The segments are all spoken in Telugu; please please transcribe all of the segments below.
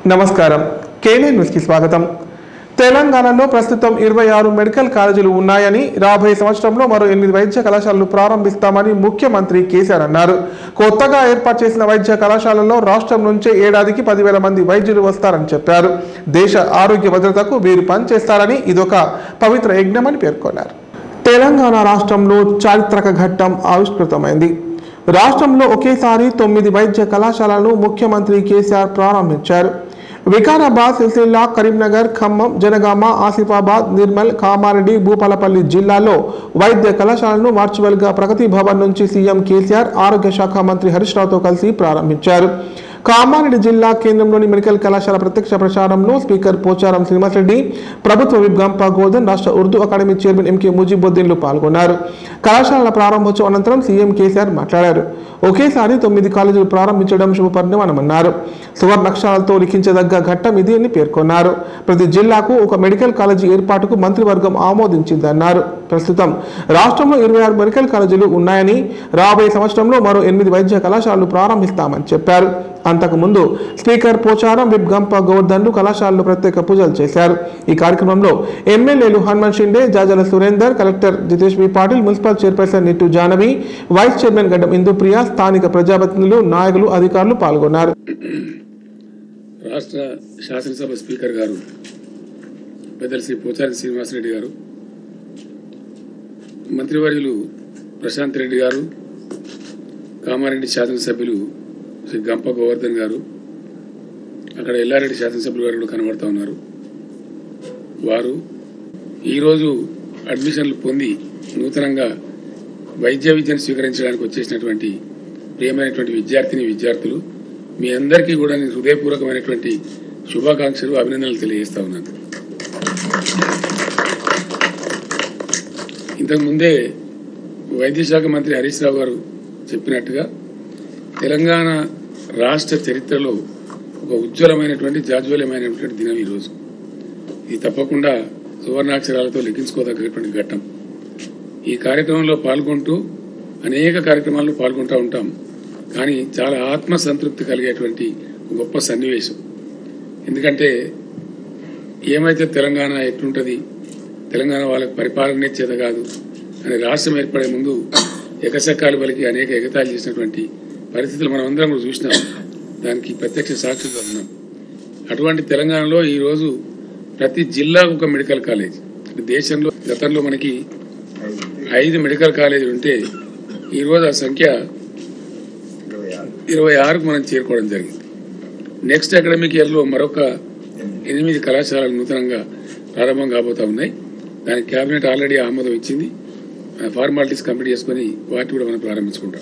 నమస్కారం కేనే న్యూస్కి స్వాగతం తెలంగాణలో ప్రస్తుతం ఇరవై ఆరు మెడికల్ కాలేజీలు ఉన్నాయని రాబోయే సంవత్సరంలో మరో ఎనిమిది వైద్య కళాశాలలు ప్రారంభిస్తామని ముఖ్యమంత్రి కేసీఆర్ అన్నారు కొత్తగా ఏర్పాటు చేసిన వైద్య కళాశాలల్లో రాష్ట్రం నుంచే ఏడాదికి పదివేల మంది వైద్యులు వస్తారని చెప్పారు దేశ ఆరోగ్య భద్రతకు వీరు పనిచేస్తారని ఇదొక పవిత్ర యజ్ఞమని పేర్కొన్నారు తెలంగాణ రాష్ట్రంలో చారిత్రక ఘట్టం ఆవిష్కృతమైంది రాష్ట్రంలో ఒకేసారి తొమ్మిది వైద్య కళాశాలను ముఖ్యమంత్రి కేసీఆర్ ప్రారంభించారు వికారాబాద్ సిరిసిల్ల కరీంనగర్ ఖమ్మం జనగామ ఆసిఫాబాద్ నిర్మల్ కామారెడ్డి భూపాలపల్లి జిల్లాల్లో వైద్య కళాశాలను వర్చువల్గా ప్రగతి భవన్ నుంచి సీఎం కేసీఆర్ ఆరోగ్య శాఖ మంత్రి హరీష్ రావుతో కలిసి ప్రారంభించారు కామారెడ్డి జిల్లా కేంద్రంలోని మెడికల్ కళాశాల ప్రత్యక్ష ప్రచారంలో స్పీకర్ పోచారం శ్రీనివాసరెడ్డి ప్రభుత్వ విప్ గంపా గోర్ధన్ రాష్ట్ర ఉర్దూ అకాడమీ చైర్మన్ ఎంకే ముజిబుద్దీన్లు పాల్గొన్నారు కళాశాలల ప్రారంభోత్సవం అనంతరం సీఎం కేసీఆర్ మాట్లాడారు ఒకేసారి తొమ్మిది కాలేజీలు ప్రారంభించడం శుభపరిణామన్నారు సువర్ణక్షరాలతో లిఖించదగ్గ ఘట్టం ఇది అని పేర్కొన్నారు ప్రతి జిల్లాకు ఒక మెడికల్ కాలేజీ ఏర్పాటుకు మంత్రివర్గం ఆమోదించిందన్నారు ప్రస్తుతం రాష్ట్రంలో ఇరవై ఆరు మెడికల్ కాలేజీలు ఉన్నాయని రాబోయే సంవత్సరంలో మరో ఎనిమిది వైద్య కళాశాలలు ప్రారంభిస్తామని చెప్పారు అంతకుముందు స్పీకర్ పోచారం విప్ గంప గోవర్ధన్లు కళాశాలలో ప్రత్యేక పూజలు చేశారు ఈ కార్యక్రమంలో ఎమ్మెల్యేలు Hanumanth Shinde Jajala Surender collector Jitesh B Patil municipal chairperson Nittu Janavi vice chairman Gaddam Indupriya స్థానిక ప్రజాప్రతినిధులు నాయకులు అధికారులు పాల్గొన్నారు రాష్ట్ర శాసనసభ స్పీకర్ గారు పెద్దలు శ్రీ పోచారి శ్రీనివాసరెడ్డి గారు మంత్రివర్యులు ప్రశాంత్ రెడ్డి గారు కామారెడ్డి శాసనసభ్యులు శ్రీ గంప గోవర్ధన్ గారు అక్కడ ఎల్లారెడ్డి శాసనసభ్యులు గారు కూడా కనబడతా ఉన్నారు వారు ఈరోజు అడ్మిషన్లు పొంది నూతనంగా వైద్య విద్యను స్వీకరించడానికి వచ్చేసినటువంటి ప్రియమైనటువంటి విద్యార్థిని విద్యార్థులు మీ అందరికీ కూడా నేను హృదయపూర్వకమైనటువంటి శుభాకాంక్షలు అభినందనలు తెలియజేస్తా ఉన్నాను ఇంతకు ముందే వైద్య శాఖ మంత్రి హరీష్ రావు గారు చెప్పినట్టుగా తెలంగాణ రాష్ట్ర చరిత్రలో ఒక ఉజ్వలమైనటువంటి జాజ్వల్యమైనటువంటి దినం ఈరోజు ఇది తప్పకుండా సువర్ణాక్షరాలతో లిఖించుకోదగ్గటువంటి ఘట్టం ఈ కార్యక్రమంలో పాల్గొంటూ అనేక కార్యక్రమాల్లో పాల్గొంటూ ఉంటాం కానీ చాలా ఆత్మ సంతృప్తి కలిగేటువంటి గొప్ప సన్నివేశం ఎందుకంటే ఏమైతే తెలంగాణ ఎట్లుంటుంది తెలంగాణ వాళ్ళకి పరిపాలనే చేత కాదు అని రాష్ట్రం ఏర్పడే ముందు ఎకసక్కాలు పలికి అనేక ఎగతాళి చేసినటువంటి పరిస్థితులు మనం అందరం కూడా చూసినాం దానికి ప్రత్యక్ష సాక్షిగా ఉన్నాం అటువంటి తెలంగాణలో ఈరోజు ప్రతి జిల్లాకు ఒక మెడికల్ కాలేజ్ అంటే దేశంలో గతంలో మనకి ఐదు మెడికల్ కాలేజీలు ఉంటే ఈరోజు ఆ సంఖ్య ఇరవై ఆరుకు మనం చేరుకోవడం జరిగింది నెక్స్ట్ అకాడమిక్ ఇయర్లో మరొక ఎనిమిది కళాశాలలు నూతనంగా ప్రారంభం కాబోతా ఉన్నాయి దానికి కేబినెట్ ఆల్రెడీ ఆమోదం ఇచ్చింది ఫార్మాలిటీస్ కంప్లీట్ చేసుకొని వాటి కూడా మనం ప్రారంభించుకుంటాం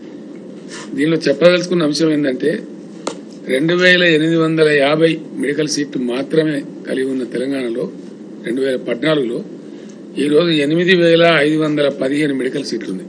దీనిలో చెప్పదలుచుకున్న అంశం ఏంటంటే రెండు వేల ఎనిమిది వందల యాభై మెడికల్ సీట్లు మాత్రమే కలిగి ఉన్న తెలంగాణలో రెండు వేల పద్నాలుగులో ఈరోజు ఎనిమిది వేల ఐదు వందల పదిహేను మెడికల్ సీట్లు ఉన్నాయి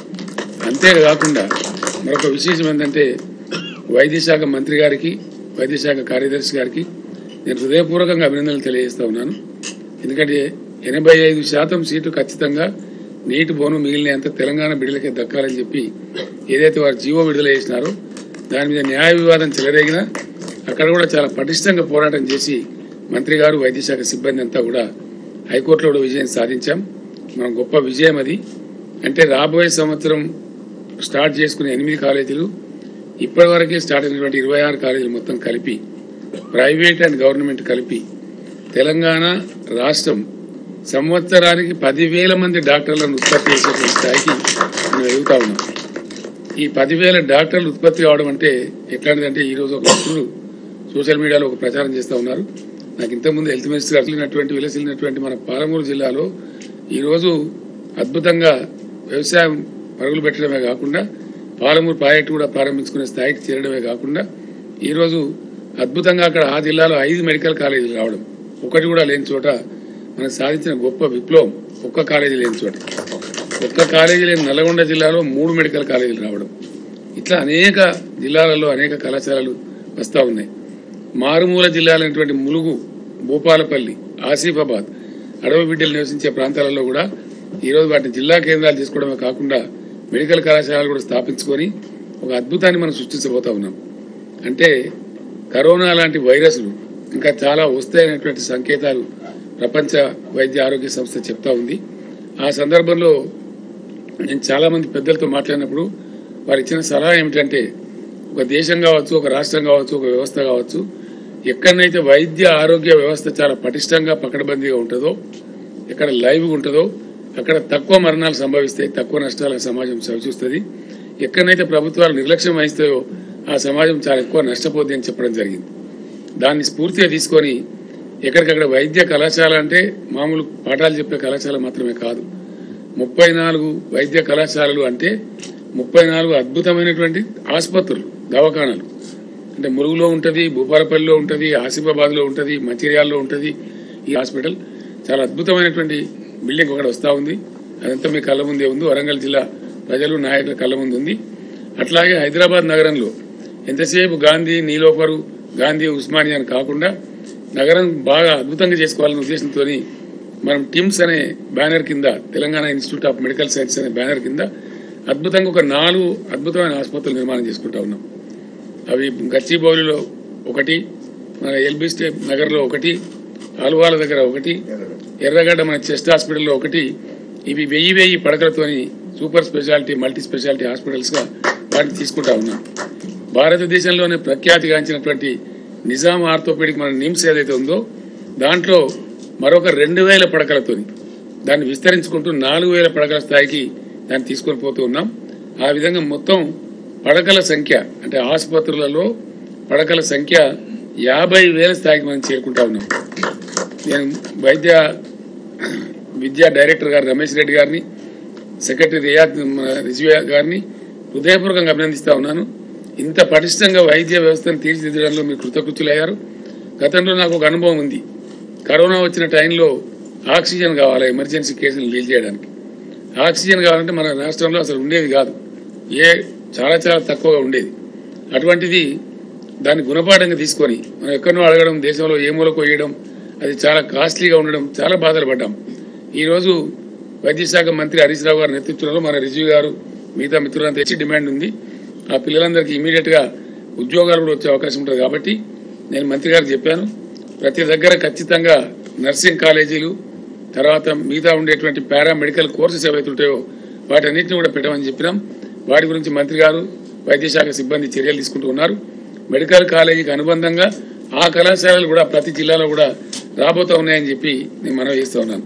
అంతేకాకుండా మరొక విశేషం ఏంటంటే వైద్య శాఖ మంత్రి గారికి వైద్య శాఖ కార్యదర్శి గారికి నేను హృదయపూర్వకంగా అభినందనలు తెలియజేస్తా ఉన్నాను ఎందుకంటే ఎనభై ఐదు శాతం సీటు ఖచ్చితంగా నీటి బోను మిగిలినంత తెలంగాణ బిడ్డలకే దక్కాలని చెప్పి ఏదైతే వారు జీవో విడుదల చేసినారో దాని మీద న్యాయ వివాదం చెలరేగినా అక్కడ కూడా చాలా పటిష్టంగా పోరాటం చేసి మంత్రి గారు వైద్య శాఖ సిబ్బంది అంతా కూడా హైకోర్టులో కూడా విజయం సాధించాం మనం గొప్ప విజయం అది అంటే రాబోయే సంవత్సరం స్టార్ట్ చేసుకునే ఎనిమిది కాలేజీలు ఇప్పటివరకే స్టార్ట్ అయినటువంటి ఇరవై ఆరు కాలేజీలు మొత్తం కలిపి ప్రైవేట్ అండ్ గవర్నమెంట్ కలిపి తెలంగాణ రాష్ట్రం సంవత్సరానికి పదివేల మంది డాక్టర్లను ఉత్పత్తి చేసేటువంటి స్థాయికి మనం ఎదుగుతా ఉన్నాం ఈ పదివేల డాక్టర్లు ఉత్పత్తి కావడం అంటే ఎట్లాంటిదంటే ఈరోజు ఒక మిత్రుడు సోషల్ మీడియాలో ఒక ప్రచారం చేస్తూ ఉన్నారు నాకు ఇంతకుముందు హెల్త్ మినిస్టర్ అసలినటువంటి విలసిల్లినటువంటి మన పాలమూరు జిల్లాలో ఈరోజు అద్భుతంగా వ్యవసాయం పరుగులు పెట్టడమే కాకుండా పాలమూరు ప్రాజెక్టు కూడా ప్రారంభించుకునే స్థాయికి చేరడమే కాకుండా ఈరోజు అద్భుతంగా అక్కడ ఆ జిల్లాలో ఐదు మెడికల్ కాలేజీలు రావడం ఒకటి కూడా లేని చోట మనకు సాధించిన గొప్ప విప్లవం ఒక్క కాలేజీ లేని చోట ఒక్క కాలేజీ లేని నల్గొండ జిల్లాలో మూడు మెడికల్ కాలేజీలు రావడం ఇట్లా అనేక జిల్లాలలో అనేక కళాశాలలు వస్తూ ఉన్నాయి మారుమూల జిల్లాలైనటువంటి ములుగు భూపాలపల్లి ఆసిఫాబాద్ అడవి బిడ్డలు నివసించే ప్రాంతాలలో కూడా ఈరోజు వాటిని జిల్లా కేంద్రాలు తీసుకోవడమే కాకుండా మెడికల్ కళాశాలలు కూడా స్థాపించుకొని ఒక అద్భుతాన్ని మనం సృష్టించబోతా ఉన్నాం అంటే కరోనా లాంటి వైరస్లు ఇంకా చాలా వస్తాయనేటువంటి సంకేతాలు ప్రపంచ వైద్య ఆరోగ్య సంస్థ చెప్తా ఉంది ఆ సందర్భంలో నేను చాలామంది పెద్దలతో మాట్లాడినప్పుడు వారు ఇచ్చిన సలహా ఏమిటంటే ఒక దేశం కావచ్చు ఒక రాష్ట్రం కావచ్చు ఒక వ్యవస్థ కావచ్చు ఎక్కడనైతే వైద్య ఆరోగ్య వ్యవస్థ చాలా పటిష్టంగా పకడ్బందీగా ఉంటుందో ఎక్కడ లైవ్ ఉంటుందో అక్కడ తక్కువ మరణాలు సంభవిస్తాయి తక్కువ నష్టాలకు సమాజం చవిచూస్తుంది ఎక్కడనైతే ప్రభుత్వాలు నిర్లక్ష్యం వహిస్తాయో ఆ సమాజం చాలా ఎక్కువ నష్టపోద్ది అని చెప్పడం జరిగింది దాన్ని స్ఫూర్తిగా తీసుకొని ఎక్కడికక్కడ వైద్య కళాశాల అంటే మామూలు పాఠాలు చెప్పే కళాశాల మాత్రమే కాదు ముప్పై నాలుగు వైద్య కళాశాలలు అంటే ముప్పై నాలుగు అద్భుతమైనటువంటి ఆసుపత్రులు దవాఖానాలు అంటే మురుగులో ఉంటుంది భూపాలపల్లిలో ఉంటుంది ఆసిఫాబాద్లో ఉంటుంది మంచిర్యాలలో ఉంటుంది ఈ హాస్పిటల్ చాలా అద్భుతమైనటువంటి బిల్డింగ్ ఒకటి వస్తూ ఉంది అదంతా మీ కళ్ళ ముందే ఉంది వరంగల్ జిల్లా ప్రజలు నాయకుల కళ్ళ ముందు ఉంది అట్లాగే హైదరాబాద్ నగరంలో ఎంతసేపు గాంధీ నీలోఫరు గాంధీ ఉస్మానియా అని కాకుండా నగరం బాగా అద్భుతంగా చేసుకోవాలనే ఉద్దేశంతో మనం టిమ్స్ అనే బ్యానర్ కింద Telangana institute of medical science అనే బ్యానర్ కింద అద్భుతంగా ఒక నాలుగు అద్భుతమైన ఆసుపత్రులు నిర్మాణం చేసుకుంటా ఉన్నాం అవి గచ్చిబౌలిలో ఒకటి మన ఎల్బీ స్టేట్ నగర్లో ఒకటి ఆలువాల దగ్గర ఒకటి ఎర్రగడ్డ మన చెస్ట్ హాస్పిటల్లో ఒకటి ఇవి వెయ్యి వెయ్యి పడకలతోని సూపర్ స్పెషాలిటీ మల్టీ స్పెషాలిటీ హాస్పిటల్స్గా వాటిని తీసుకుంటా ఉన్నాం భారతదేశంలోనే ప్రఖ్యాతిగాంచినటువంటి నిజాం ఆర్థోపెడిక్ మన నిమ్స్ ఏదైతే ఉందో దాంట్లో మరొక రెండు వేల పడకలతోని దాన్ని విస్తరించుకుంటూ నాలుగు వేల పడకల స్థాయికి దాన్ని తీసుకొని పోతూ ఉన్నాం ఆ విధంగా మొత్తం పడకల సంఖ్య అంటే ఆసుపత్రులలో పడకల సంఖ్య యాభై వేల స్థాయికి మనం చేరుకుంటా ఉన్నాం నేను వైద్య విద్యా డైరెక్టర్ గారు రమేష్ రెడ్డి గారిని సెక్రటరీ రియాద్ మన రిజ్వీ గారిని హృదయపూర్వకంగా అభినందిస్తా ఉన్నాను ఇంత పటిష్టంగా వైద్య వ్యవస్థను తీర్చిదిద్దడంలో మీరు కృతకృత్యులయ్యారు గతంలో నాకు ఒక అనుభవం ఉంది కరోనా వచ్చిన టైంలో ఆక్సిజన్ కావాలి ఎమర్జెన్సీ కేసులు డీల్ చేయడానికి ఆక్సిజన్ కావాలంటే మన రాష్ట్రంలో అసలు ఉండేది కాదు ఏ చాలా చాలా తక్కువగా ఉండేది అటువంటిది దాన్ని గుణపాఠంగా తీసుకొని మనం ఎక్కడో అడగడం దేశంలో ఏ మూలకు వేయడం అది చాలా కాస్ట్లీగా ఉండడం చాలా బాధలు పడ్డాం ఈరోజు వైద్యశాఖ మంత్రి హరీష్ రావు గారి నేతృత్వంలో మన రిజీవ్ గారు మిగతా మిత్రులంతా తెచ్చి డిమాండ్ ఉంది ఆ పిల్లలందరికీ ఇమీడియట్గా ఉద్యోగాలు కూడా వచ్చే అవకాశం ఉంటుంది కాబట్టి నేను మంత్రి గారికి చెప్పాను ప్రతి దగ్గర ఖచ్చితంగా నర్సింగ్ కాలేజీలు తర్వాత మిగతా ఉండేటువంటి పారామెడికల్ కోర్సెస్ ఏవైతే ఉంటాయో వాటన్నిటిని కూడా పెట్టమని చెప్పినాం వాటి గురించి మంత్రి గారు వైద్యశాఖ సిబ్బంది చర్యలు తీసుకుంటూ ఉన్నారు మెడికల్ కాలేజీకి అనుబంధంగా ఆ కళాశాలలు కూడా ప్రతి జిల్లాలో కూడా రాబోతూ ఉన్నాయని చెప్పి నేను మనవి చేస్తూ ఉన్నాను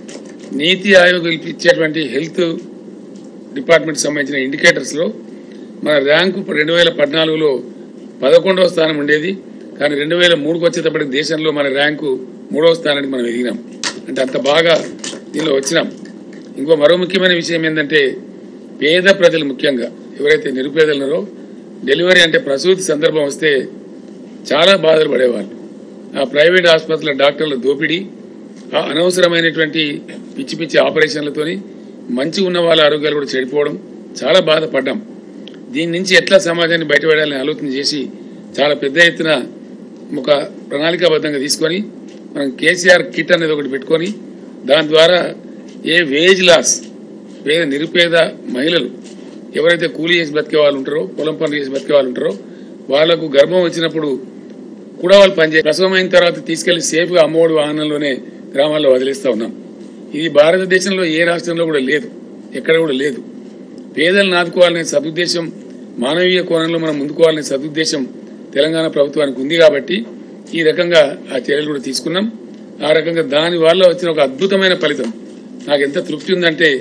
నీతి ఆయోగ్ ఇచ్చేటువంటి హెల్త్ డిపార్ట్మెంట్ సంబంధించిన ఇండికేటర్స్లో మన ర్యాంకు రెండు వేల పద్నాలుగులో పదకొండవ స్థానం ఉండేది కానీ రెండు వేల మూడుకు వచ్చేటప్పటికి దేశంలో మన ర్యాంకు మూడవ స్థానానికి మనం ఎదిగినాం అంటే అంత బాగా దీనిలో వచ్చినాం ఇంకో మరో ముఖ్యమైన విషయం ఏంటంటే పేద ప్రజలు ముఖ్యంగా ఎవరైతే నిరుపేదలు ఉన్నారో డెలివరీ అంటే ప్రసూతి సందర్భం వస్తే చాలా బాధలు పడేవాళ్ళు ఆ ప్రైవేట్ ఆసుపత్రుల డాక్టర్ల దోపిడీ ఆ అనవసరమైనటువంటి పిచ్చి పిచ్చి ఆపరేషన్లతోని మంచి ఉన్న వాళ్ళ ఆరోగ్యాలు కూడా చెడిపోవడం చాలా బాధపడ్డాం దీని నుంచి ఎట్లా సమాజాన్ని బయటపడాలని ఆలోచన చేసి చాలా పెద్ద ఎత్తున ఒక ప్రణాళికాబద్ధంగా తీసుకొని మనం కేసీఆర్ కిట్ అనేది ఒకటి పెట్టుకొని దాని ద్వారా ఏ వేజ్ లాస్ పేద నిరుపేద మహిళలు ఎవరైతే కూలీ చేసి బతికే వాళ్ళు ఉంటారో పొలం పనులు చేసి బతికే వాళ్ళు ఉంటారో వాళ్లకు గర్భం వచ్చినప్పుడు కూడా వాళ్ళు పనిచేయ ప్రసవం అయిన తర్వాత తీసుకెళ్లి సేఫ్గా అమ్మఒడి వాహనంలోనే గ్రామాల్లో వదిలేస్తా ఉన్నాం ఇది భారతదేశంలో ఏ రాష్ట్రంలో కూడా లేదు ఎక్కడ కూడా లేదు పేదలను ఆదుకోవాలనే సదుద్దేశం మానవీయ కోణంలో మనం ముందుకోవాలనే సదుద్దేశం తెలంగాణ ప్రభుత్వానికి ఉంది కాబట్టి ఈ రకంగా ఆ చర్యలు కూడా తీసుకున్నాం ఆ రకంగా దాని వల్ల వచ్చిన ఒక అద్భుతమైన ఫలితం నాకు ఎంత తృప్తి ఉందంటే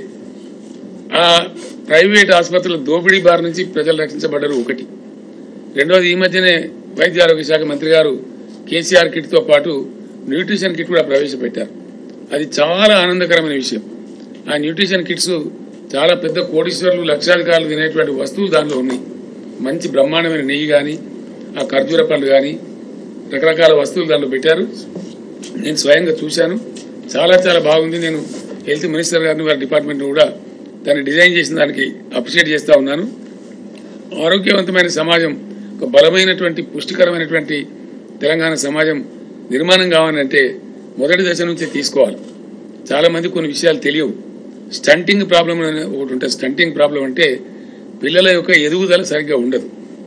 ఆ ప్రైవేట్ ఆసుపత్రుల దోపిడీ బారి నుంచి ప్రజలు రక్షించబడ్డారు ఒకటి రెండోది ఈ మధ్యనే వైద్య ఆరోగ్య శాఖ మంత్రి గారు కేసీఆర్ కిట్తో పాటు న్యూట్రిషన్ కిట్ కూడా ప్రవేశపెట్టారు అది చాలా ఆనందకరమైన విషయం ఆ న్యూట్రిషన్ కిట్స్ చాలా పెద్ద కోటీశ్వరులు లక్షాధికారులు తినేటువంటి వస్తువులు దానిలో ఉన్నాయి మంచి బ్రహ్మాండమైన నెయ్యి కానీ ఆ ఖర్జూర పళ్ళు కానీ రకరకాల వస్తువులు దానిలో పెట్టారు నేను స్వయంగా చూశాను చాలా చాలా బాగుంది నేను హెల్త్ మినిస్టర్ గారిని వారి డిపార్ట్మెంట్ కూడా దాన్ని డిజైన్ చేసిన దానికి అప్రిషియేట్ చేస్తా ఉన్నాను ఆరోగ్యవంతమైన సమాజం ఒక బలమైనటువంటి పుష్టికరమైనటువంటి తెలంగాణ సమాజం నిర్మాణం కావాలంటే మొదటి దశ నుంచే తీసుకోవాలి చాలా మంది కొన్ని విషయాలు తెలియవు స్టంటింగ్ ప్రాబ్లం అనే ఒకటి ఉంటుంది స్టంటింగ్ ప్రాబ్లం అంటే పిల్లల యొక్క ఎదుగుదల సరిగ్గా ఉండదు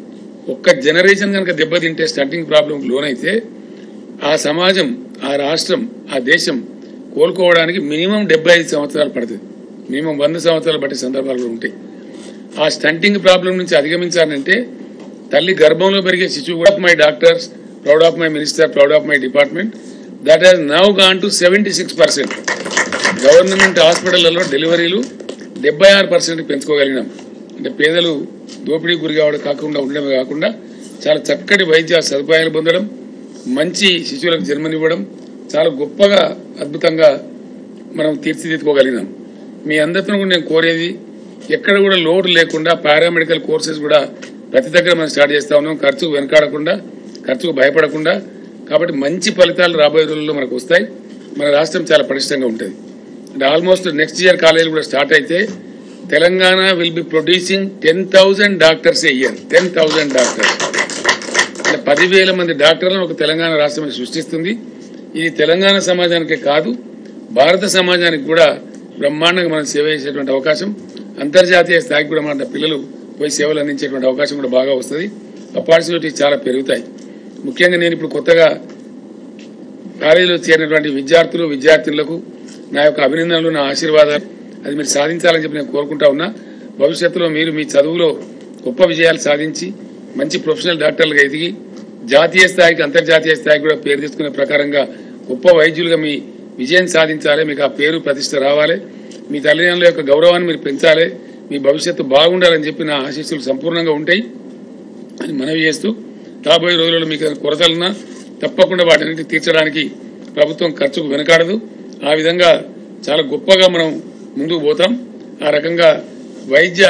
ఒక్క జనరేషన్ కనుక దెబ్బతింటే స్టంటింగ్ ప్రాబ్లం లోనైతే ఆ సమాజం ఆ రాష్ట్రం ఆ దేశం కోలుకోవడానికి మినిమం డెబ్బై ఐదు సంవత్సరాలు పడుతుంది మినిమం వంద సంవత్సరాలు బట్టి సందర్భాలు కూడా ఉంటాయి ఆ స్టంటింగ్ ప్రాబ్లం నుంచి అధిగమించాలంటే తల్లి గర్భంలో పెరిగే శిశువు కూడా my doctors proud of my minister proud of my department that has now gone to seventy six percent government హాస్పిటళ్లలో డెలివరీలు డెబ్బై ఆరు పర్సెంట్ పెంచుకోగలిగినాం అంటే పేదలు దోపిడీ గురి కావడం కాకుండా ఉండడమే కాకుండా చాలా చక్కటి వైద్య సదుపాయాలు పొందడం మంచి శిశువులకు జన్మనివ్వడం చాలా గొప్పగా అద్భుతంగా మనం తీర్చిదిద్దుకోగలిగినాం మీ అందరితో కూడా నేను కోరేది ఎక్కడ కూడా లోటు లేకుండా పారామెడికల్ కోర్సెస్ కూడా ప్రతి దగ్గర మనం స్టార్ట్ చేస్తా ఉన్నాం ఖర్చుకు వెనకాడకుండా ఖర్చుకు భయపడకుండా కాబట్టి మంచి ఫలితాలు రాబోయే రోజుల్లో మనకు వస్తాయి మన రాష్ట్రం చాలా పటిష్టంగా ఉంటుంది అంటే ఆల్మోస్ట్ నెక్స్ట్ ఇయర్ కాలేజీలు కూడా స్టార్ట్ అయితే Telangana will be producing ten thousand doctors a year ten thousand doctors అంటే పదివేల మంది డాక్టర్లను ఒక తెలంగాణ రాష్ట్రం సృష్టిస్తుంది ఇది తెలంగాణ సమాజానికే కాదు భారత సమాజానికి కూడా బ్రహ్మాండంగా మనం సేవ చేసేటువంటి అవకాశం అంతర్జాతీయ స్థాయికి కూడా మన పిల్లలు పోయి సేవలు అందించేటువంటి అవకాశం కూడా బాగా వస్తుంది ఆపర్చునిటీస్ చాలా పెరుగుతాయి ముఖ్యంగా నేను ఇప్పుడు కొత్తగా కాలేజీలో చేరినటువంటి విద్యార్థులు విద్యార్థినులకు నా యొక్క అభినందనలు నా ఆశీర్వాదాలు అది మీరు సాధించాలని చెప్పి నేను కోరుకుంటా ఉన్నా భవిష్యత్తులో మీరు మీ చదువులో గొప్ప విజయాలు సాధించి మంచి ప్రొఫెషనల్ డాక్టర్లుగా ఎదిగి జాతీయ స్థాయికి అంతర్జాతీయ స్థాయికి కూడా పేరు తెచ్చుకునే ప్రకారంగా గొప్ప వైద్యులుగా మీ విజయం సాధించాలి మీకు ఆ పేరు ప్రతిష్ట రావాలి మీ తల్లిదండ్రుల యొక్క గౌరవాన్ని మీరు పెంచాలి మీ భవిష్యత్తు బాగుండాలని చెప్పి నా ఆశీస్సులు సంపూర్ణంగా ఉంటాయి అని మనవి చేస్తూ రాబోయే రోజుల్లో మీకు ఏదైనా కొరతలున్నా తప్పకుండా వాటన్నిటి తీర్చడానికి ప్రభుత్వం ఖర్చుకు వెనకాడదు ఆ విధంగా చాలా గొప్పగా మనం ముందుకు పోతాం ఆ రకంగా వైద్య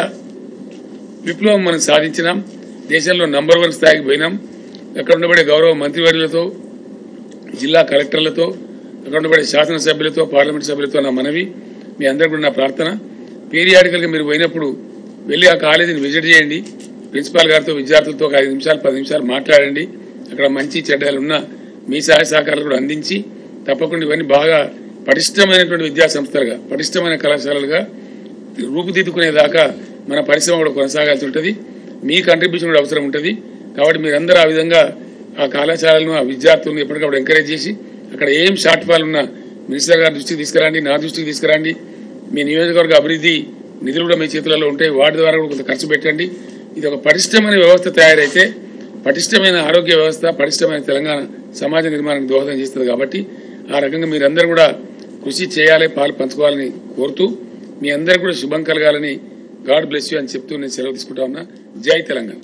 విప్లవం మనం సాధించినాం దేశంలో నంబర్ వన్ స్థాయికి పోయినాం అక్కడ ఉండబడే గౌరవ మంత్రివర్యులతో జిల్లా కలెక్టర్లతో అక్కడ ఉండబడే శాసనసభ్యులతో పార్లమెంట్ సభ్యులతో నా మనవి మీ అందరికీ కూడా నా ప్రార్థన పీరియాడికల్గా మీరు పోయినప్పుడు వెళ్ళి ఆ కాలేజీని విజిట్ చేయండి ప్రిన్సిపాల్ గారితో విద్యార్థులతో ఒక ఐదు నిమిషాలు పది నిమిషాలు మాట్లాడండి అక్కడ మంచి చెడ్డలు ఉన్న మీ సహాయ సహకారాలు కూడా అందించి తప్పకుండా ఇవన్నీ బాగా పటిష్టమైనటువంటి విద్యా సంస్థలుగా పటిష్టమైన కళాశాలలుగా రూపుదిద్దుకునేదాకా మన పరిశ్రమ కూడా కొనసాగాల్సి ఉంటుంది మీ కంట్రిబ్యూషన్ కూడా అవసరం ఉంటుంది కాబట్టి మీరందరూ ఆ విధంగా ఆ కళాశాలను ఆ విద్యార్థులను ఎప్పటికప్పుడు ఎంకరేజ్ చేసి అక్కడ ఏం షార్ట్ ఫాల్ ఉన్నా మినిస్టర్ గారి దృష్టికి తీసుకురండి నా దృష్టికి తీసుకురండి మీ నియోజకవర్గ అభివృద్ధి నిధులు కూడా మీ చేతులలో ఉంటాయి వాటి ద్వారా కూడా కొంత ఖర్చు పెట్టండి ఇది ఒక పటిష్టమైన వ్యవస్థ తయారైతే పటిష్టమైన ఆరోగ్య వ్యవస్థ పటిష్టమైన తెలంగాణ సమాజ నిర్మాణానికి దోహదం చేస్తుంది కాబట్టి ఆ రకంగా మీరందరూ కూడా కృషి చేయాలి పాలు పంచుకోవాలని కోరుతూ మీ అందరికీ కూడా శుభం కలగాలని గాడ్ బ్లెస్ యూ అని చెప్తూ నేను సెలవు తీసుకుంటా ఉన్నా జై తెలంగాణ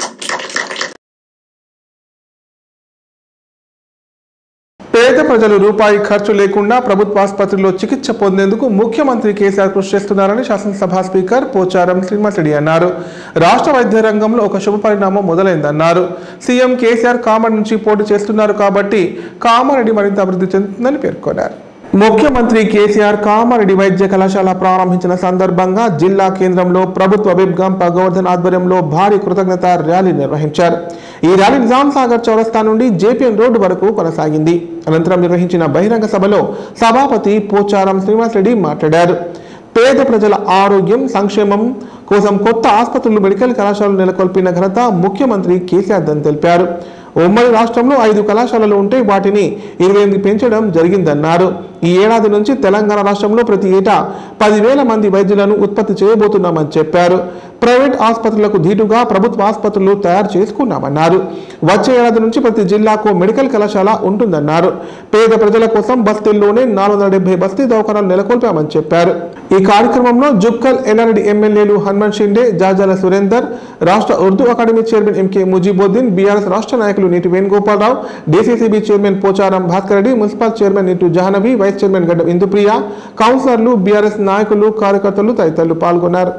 పేద ప్రజలు రూపాయి ఖర్చు లేకుండా ప్రభుత్వ ఆసుపత్రిలో చికిత్స పొందేందుకు ముఖ్యమంత్రి కేసీఆర్ కృషి చేస్తున్నారని శాసనసభ స్పీకర్ పోచారం శ్రీనివాసరెడ్డి అన్నారు రాష్ట్ర వైద్య రంగంలో ఒక శుభ పరిణామం మొదలైందన్నారు సీఎం కేసీఆర్ కామారెడ్డి నుంచి పోటీ చేస్తున్నారు కాబట్టి కామారెడ్డి మరింత అభివృద్ధి చెందుతుందని పేర్కొన్నారు ముఖ్యమంత్రి కేసీఆర్ కామారెడ్డి వైద్య కళాశాల ప్రారంభించిన సందర్భంగా జిల్లా కేంద్రంలో ప్రభుత్వ విబ్గం గోవర్ధన్ ఆధ్వర్యంలో భారీ కృతజ్ఞత ర్యాలీ నిర్వహించారు ఈ ర్యాలీ నిజాం సాగర్ చౌరస్తా నుండి జేపీఎన్ రోడ్డు వరకు కొనసాగింది అనంతరం నిర్వహించిన బహిరంగ సభలో సభాపతి పోచారం శ్రీనివాసరెడ్డి మాట్లాడారు పేద ప్రజల ఆరోగ్యం సంక్షేమం కోసం కొత్త ఆసుపత్రులు మెడికల్ కళాశాలలు నెలకొల్పిన ఘనత ముఖ్యమంత్రి కేసీఆర్ అని తెలిపారు ఉమ్మడి రాష్ట్రంలో ఐదు కళాశాలలు ఉంటే వాటిని ఇరవై ఎనిమిది పెంచడం జరిగిందన్నారు ఈ ఏడాది నుంచి తెలంగాణ రాష్ట్రంలో ప్రతి ఏటా పదివేల మంది వైద్యులను ఉత్పత్తి చేయబోతున్నామని చెప్పారు ప్రైవేట్ ఆసుపత్రులకు ధీటుగా ప్రభుత్వ ఆసుపత్రులు తయారు చేసుకున్నామన్నారు వచ్చే ఏడాది నుంచి ప్రతి జిల్లాకు మెడికల్ కళాశాల ఉంటుందన్నారు పేద ప్రజల కోసం బస్తీల్లోనే నాలుగు వందల డెబ్బై బస్తీ దవాఖానాలు నెలకొల్పామని చెప్పారు ఈ కార్యక్రమంలో జుక్కల్ ఎల్లారెడ్డి ఎమ్మెల్యేలు హనుమంత్ షిండే జాజాల సురేందర్ రాష్ట్ర Urdu academy chairman MK Mujibuddin BRS రాష్ట్ర నాయకులు Neeti Venugopalarao DCCB chairman Pocharam Bhaskar Reddy municipal chairman Neetu Jahnavi vice chairman Gaddam Induprya కౌన్సిలర్లు బీఆర్ఎస్ నాయకులు కార్యకర్తలు తదితరులు పాల్గొన్నారు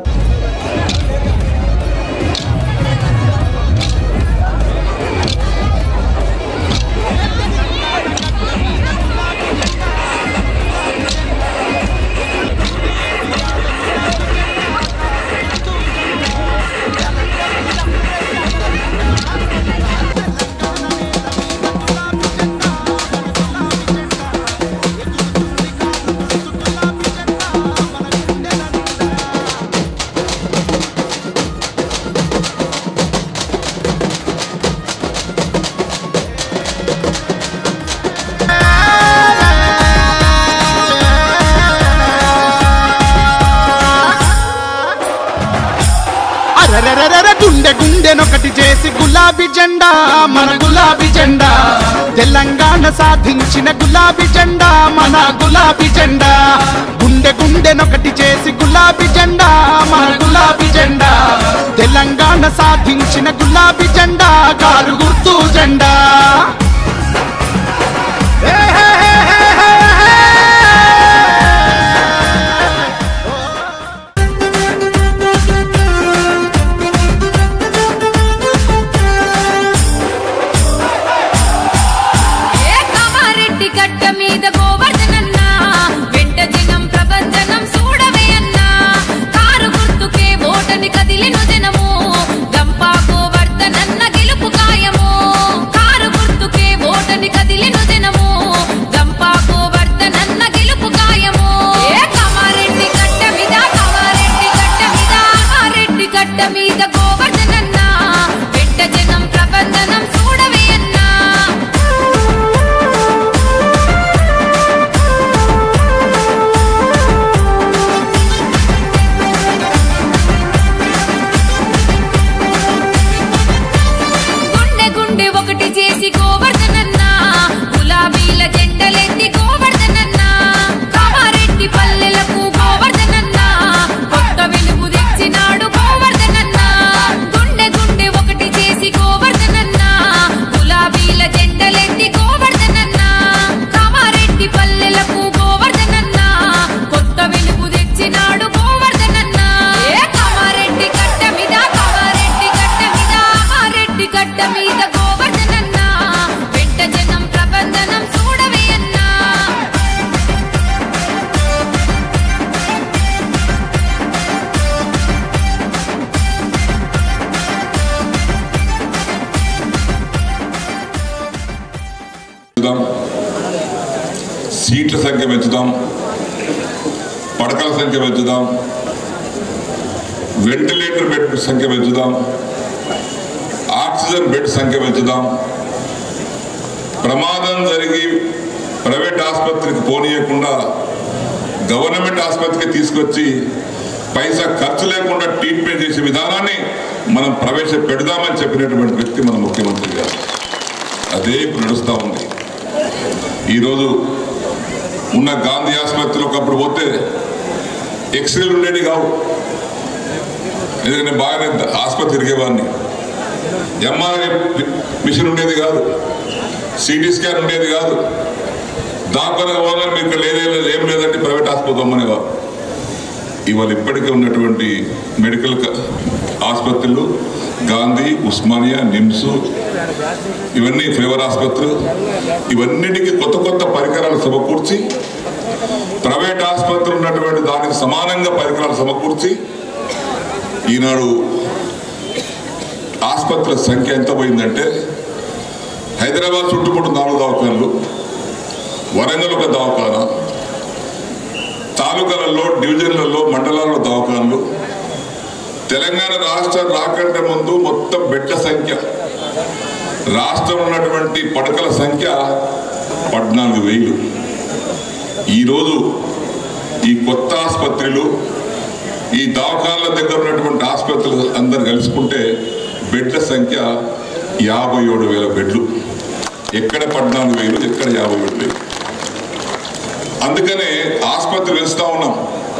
గుండె గుండెనొకటి చేసి గులాబీ జెండా మన గులాబీ జెండా తెలంగాణ సాధించిన గులాబీ జెండా మన గులాబీ జెండా గుండె గుండెనొకటి చేసి గులాబీ జెండా మన గులాబీ జెండా తెలంగాణ సాధించిన గులాబీ జెండా కారు గుర్తు జెండా హే హే హే హే హే హే. ఏ కామారెడ్డి గడ్డ మీద గోవర్ధనన్న వెంట జనం ప్రపంచనం చూడవే అన్నా కారు గుర్తుకే ఓటని కదిలిను జనము గంపా గోవర్ధనన్న గెలుపు ఖాయము కారు గుర్తుకే ఓటని కదిలిను జనము గంపా గోవర్ధనన్న గెలుపు ఖాయము ఏ కామారెడ్డి గడ్డ మీద కామారెడ్డి గడ్డ మీద కామారెడ్డి గడ్డ మీద గోవర్ధనన్న వెంట జనం ప్రబంధనం చూడవే అన్నా గుండె గుండె ఒకటి చేసి గోవర్ధనన్న గులాబీల జెండలెత్తి గోవర్ధనన్న కామారెడ్డి పల్లెలకు గోవర్ధనన్న కొత్త వెలుగు తెచ్చినాడు గోవర్ధనన్న గుండె గుండె ఒకటి చేసి గోవర్ధనన్న గులాబీల జెండలెత్తి గోవర్ధనన్న కామారెడ్డి పల్లెలకు గోవర్ధనన్న కొత్త వెలుగు తెచ్చినాడు గోవర్ధనన్న ఏ కామారెడ్డి గడ్డ మీద కామారెడ్డి గడ్డ మీద కామారెడ్డి గడ్డ మీద గోవర్ధనన్న వెంట జనం ప్రబంధనం చూడవే అన్నా పెంచుదాం సీట్ల సంఖ్య పెంచుదాం పడకల సంఖ్య పెంచుదాం వెంటిలేటర్ బెడ్ సంఖ్య పెంచుదాం ఆక్సిజన్ బెడ్ సంఖ్య పెంచుదాం ప్రమాదం జరిగి ప్రైవేట్ ఆసుపత్రికి పోనీయకుండా గవర్నమెంట్ ఆసుపత్రికి తీసుకొచ్చి పైసా ఖర్చు లేకుండా ట్రీట్మెంట్ చేసే విధానాన్ని మనం ప్రవేశపెడదామని చెప్పినటువంటి వ్యక్తి మన ముఖ్యమంత్రి గారు అదే ఇప్పుడు నడుస్తూ ఉంది ఈరోజు ఉన్న గాంధీ ఆసుపత్రిలో ఒకప్పుడు పోతే ఎక్స్రేలు ఉండేవి కావు ఎందుకంటే బాగానే ఆసుపత్రి తిరిగేవాడిని ఎంఆర్ఐ మిషన్ ఉండేది కాదు సిటీ స్కాన్ ఉండేది కాదు దాకా పోగానే మీకు ఇక్కడ లేదే లేదు ఏం లేదంటే ప్రైవేట్ ఆసుపత్రి అమ్మనేవారు ఇవాళ ఇప్పటికే ఉన్నటువంటి మెడికల్ క- ఆసుపత్రులు గాంధీ ఉస్మానియా నిమ్స్ ఇవన్నీ ఫేవర్ ఆసుపత్రులు ఇవన్నిటికీ కొత్త కొత్త పరికరాలు సమకూర్చి ప్రైవేట్ ఆసుపత్రులు ఉన్నటువంటి దానికి సమానంగా పరికరాలు సమకూర్చి ఈనాడు ఆసుపత్రుల సంఖ్య ఎంత పోయిందంటే హైదరాబాద్ చుట్టుముట్టు నాలుగు దవాఖానలు వరంగల్ ఒక దవాఖానా తాలూకాలలో డివిజన్లలో మండలాల్లో దవాఖానలు తెలంగాణ రాష్ట్రం రాకంటే ముందు మొత్తం బెడ్ల సంఖ్య రాష్ట్రం ఉన్నటువంటి పడకల సంఖ్య పద్నాలుగు వేలు ఈరోజు ఈ కొత్త ఆసుపత్రులు ఈ దవాఖానాల దగ్గర ఉన్నటువంటి ఆసుపత్రులు అందరు కలుసుకుంటే బెడ్ల సంఖ్య యాభై ఏడు వేల బెడ్లు ఎక్కడ పద్నాలుగు వేలు ఎక్కడ యాభై ఏడు వేలు అందుకనే ఆసుపత్రి పెంచుతా ఉన్నాం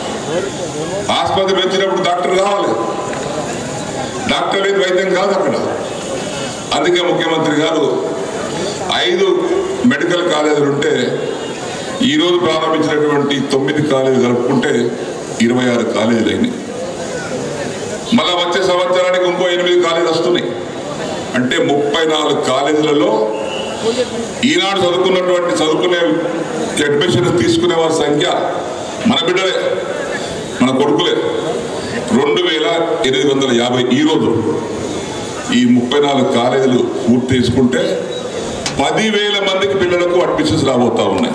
ఆసుపత్రి పెంచినప్పుడు డాక్టర్ కావాలి డాక్టర్ లేదు వైద్యం కాదు అక్కడ అందుకే ముఖ్యమంత్రి గారు ఐదు మెడికల్ కాలేజీలు ఉంటే ఈరోజు ప్రారంభించినటువంటి తొమ్మిది కాలేజీలు కలుపుకుంటే ఇరవై ఆరు కాలేజీలు అయినాయి మళ్ళా వచ్చే సంవత్సరానికి ఇంకో ఎనిమిది కాలేజీలు వస్తున్నాయి అంటే ముప్పై నాలుగు కాలేజీలలో ఈనాడు చదువుకున్నటువంటి చదువుకునే అడ్మిషన్ తీసుకునే వారి సంఖ్య మన బిడ్డలే మన కొడుకులే రెండు వేల ఎనిమిది వందల యాభై ఈరోజు ఈ ముప్పై నాలుగు కాలేజీలు పూర్తి చేసుకుంటే పదివేల మందికి పిల్లలకు అడ్మిషన్స్ రాబోతా ఉన్నాయి